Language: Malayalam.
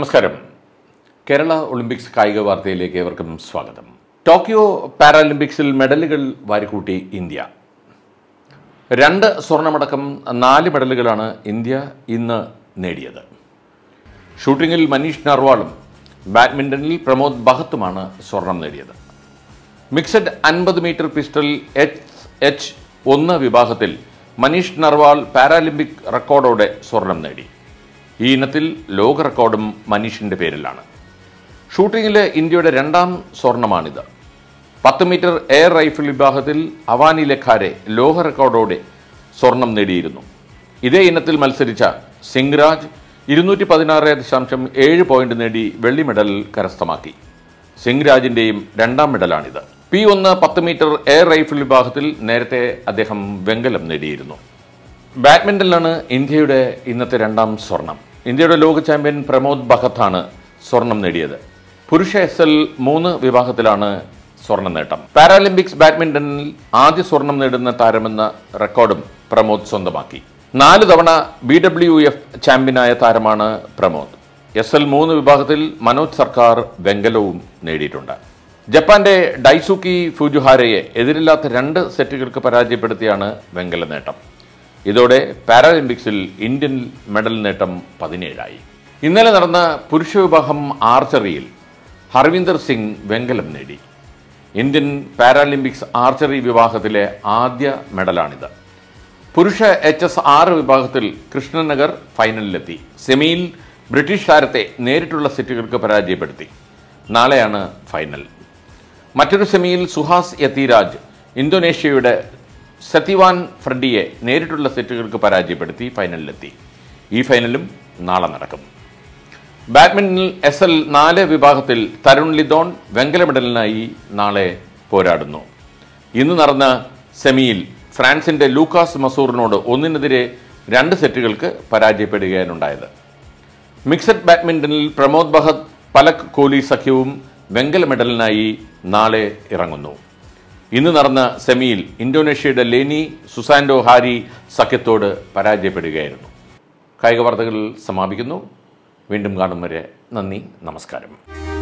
നമസ്കാരം കേരള ഒളിമ്പിക്സ് കായിക വാർത്തയിലേക്ക് ഏവർക്കും സ്വാഗതം ടോക്കിയോ പാരാലിമ്പിക്സിൽ മെഡലുകൾ വാരിക്കൂട്ടി ഇന്ത്യ രണ്ട് സ്വർണമടക്കം നാല് മെഡലുകളാണ് ഇന്ത്യ ഇന്ന് നേടിയത് ഷൂട്ടിങ്ങിൽ മനീഷ് നർവാളും ബാഡ്മിൻ്റണിൽ പ്രമോദ് ബഹത്തുമാണ് സ്വർണം നേടിയത് മിക്സഡ് അൻപത് മീറ്റർ പിസ്റ്റൾ എച്ച് എച്ച് ഒന്ന് വിഭാഗത്തിൽ മനീഷ് നർവാൾ പാരാലിമ്പിക് റെക്കോർഡോടെ സ്വർണം നേടി ഈ ഇനത്തിൽ ലോക റെക്കോർഡും മനീഷിന്റെ പേരിലാണ് ഷൂട്ടിങ്ങിലെ ഇന്ത്യയുടെ രണ്ടാം സ്വർണമാണിത് പത്ത് മീറ്റർ എയർ റൈഫിൾ വിഭാഗത്തിൽ അവാനി ലഖാരെ ലോക റെക്കോർഡോടെ സ്വർണം നേടിയിരുന്നു ഇതേ ഇനത്തിൽ മത്സരിച്ച സിംഗ്രാജ് ഇരുന്നൂറ്റി പതിനാറ് ദശാംശം ഏഴ് പോയിന്റ് നേടി വെള്ളി മെഡൽ കരസ്ഥമാക്കി സിംഗ്രാജിന്റെയും രണ്ടാം മെഡലാണിത് പി ഒന്ന് പത്ത് മീറ്റർ എയർ റൈഫിൾ വിഭാഗത്തിൽ നേരത്തെ അദ്ദേഹം വെങ്കലം നേടിയിരുന്നു ബാഡ്മിന്റണിലാണ് ഇന്ത്യയുടെ ഇന്നത്തെ രണ്ടാം സ്വർണം ഇന്ത്യയുടെ ലോക ചാമ്പ്യൻ പ്രമോദ് ബഹത്താണ് സ്വർണം നേടിയത് പുരുഷ എസ് എൽ മൂന്ന് വിഭാഗത്തിലാണ് സ്വർണ്ണ നേട്ടം പാരാലിമ്പിക്സ് ബാഡ്മിന്റണിൽ ആദ്യ സ്വർണം നേടുന്ന താരമെന്ന റെക്കോർഡും പ്രമോദ് സ്വന്തമാക്കി നാല് തവണ ബി ഡബ്ല്യു എഫ് ചാമ്പ്യനായ താരമാണ് പ്രമോദ് എസ് എൽ മൂന്ന് വിഭാഗത്തിൽ മനോജ് സർക്കാർ വെങ്കലവും നേടിയിട്ടുണ്ട് ജപ്പാന്റെ ഡൈസുക്കി ഫുജുഹാരയെ എതിരില്ലാത്ത രണ്ട് സെറ്റുകൾക്ക് പരാജയപ്പെടുത്തിയാണ് വെങ്കല നേട്ടം ഇതോടെ പാരാലിമ്പിക്സിൽ ഇന്ത്യൻ മെഡൽ നേട്ടം പതിനേഴായി ഇന്നലെ നടന്ന പുരുഷ വിഭാഗം ആർച്ചറിയിൽ ഹർവിന്ദർ സിംഗ് വെങ്കലം നേടി ഇന്ത്യൻ പാരാലിമ്പിക്സ് ആർച്ചറി വിഭാഗത്തിലെ ആദ്യ മെഡലാണിത് പുരുഷ എച്ച് എസ് ആറ് വിഭാഗത്തിൽ കൃഷ്ണനഗർ ഫൈനലിലെത്തി സെമിയിൽ ബ്രിട്ടീഷ് താരത്തെ നേരിട്ടുള്ള സെറ്റുകൾക്ക് പരാജയപ്പെടുത്തി നാളെയാണ് ഫൈനൽ മറ്റൊരു സെമിയിൽ സുഹാസ് യത്തിരാജ് ഇന്തോനേഷ്യയുടെ സതിവാൻ ഫ്രഡിയെ നേരിട്ടുള്ള സെറ്റുകൾക്ക് പരാജയപ്പെടുത്തി ഫൈനലിലെത്തി ഈ ഫൈനലും നാളെ നടക്കും ബാഡ്മിന്റണിൽ എസ് എൽ നാല് വിഭാഗത്തിൽ തരുൺ ലിതോൺ വെങ്കല മെഡലിനായി നാളെ പോരാടുന്നു ഇന്ന് നടന്ന സെമിയിൽ ഫ്രാൻസിന്റെ ലൂക്കാസ് മസൂറിനോട് ഒന്നിനെതിരെ രണ്ട് സെറ്റുകൾക്ക് പരാജയപ്പെടുകയാണുണ്ടായത് മിക്സഡ് ബാഡ്മിന്റണിൽ പ്രമോദ് ബഹത് പലക് കോഹ്ലി സഖ്യവും വെങ്കല മെഡലിനായി നാളെ ഇറങ്ങുന്നു ഇന്ന് നടന്ന സെമിയിൽ ഇന്തോനേഷ്യയുടെ ലേനി സുസാൻഡോ ഹാരി സഖ്യത്തോട് പരാജയപ്പെടുകയായിരുന്നു കായിക വാർത്തകൾ സമാപിക്കുന്നു വീണ്ടും കാണും വരെ നന്ദി നമസ്കാരം